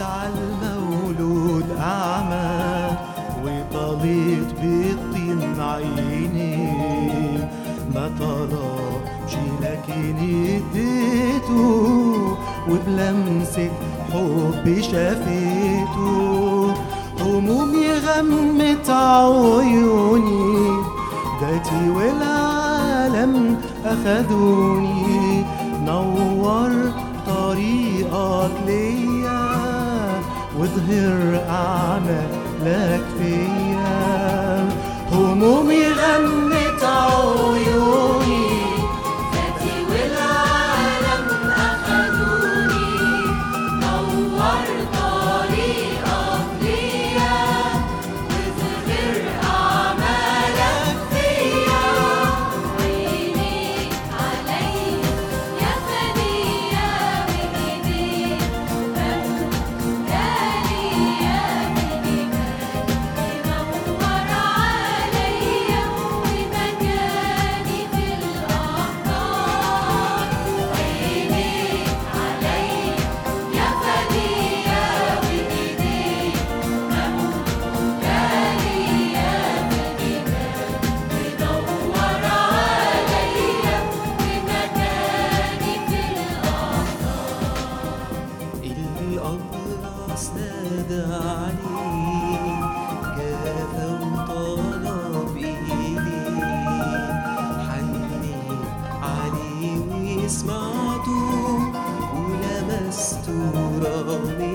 عالمولود أعمى وطليت بالطين عيني ما طلبش لكن اديته وبلمسة حب شافيته همومي غمت عيوني ذاتي والعالم أخدوني نور طريقك ليا واظهر أعمالك فيا همومي غمت عيوني ذاتي والعالم أخدوني نور طريقك ليا واظهر أعمالك فيا عينيك علي يا فدية بإيديك بموت غالية بإيديك تنور عليا ومكاني في الأحضان عينيك علي يا فدية بإيديك بموت غالية بإيديك تنور عليا ومكاني في الأبرص نادى عليه جاف وطلب إيدي حني عليه وسمعته ولمسته رغم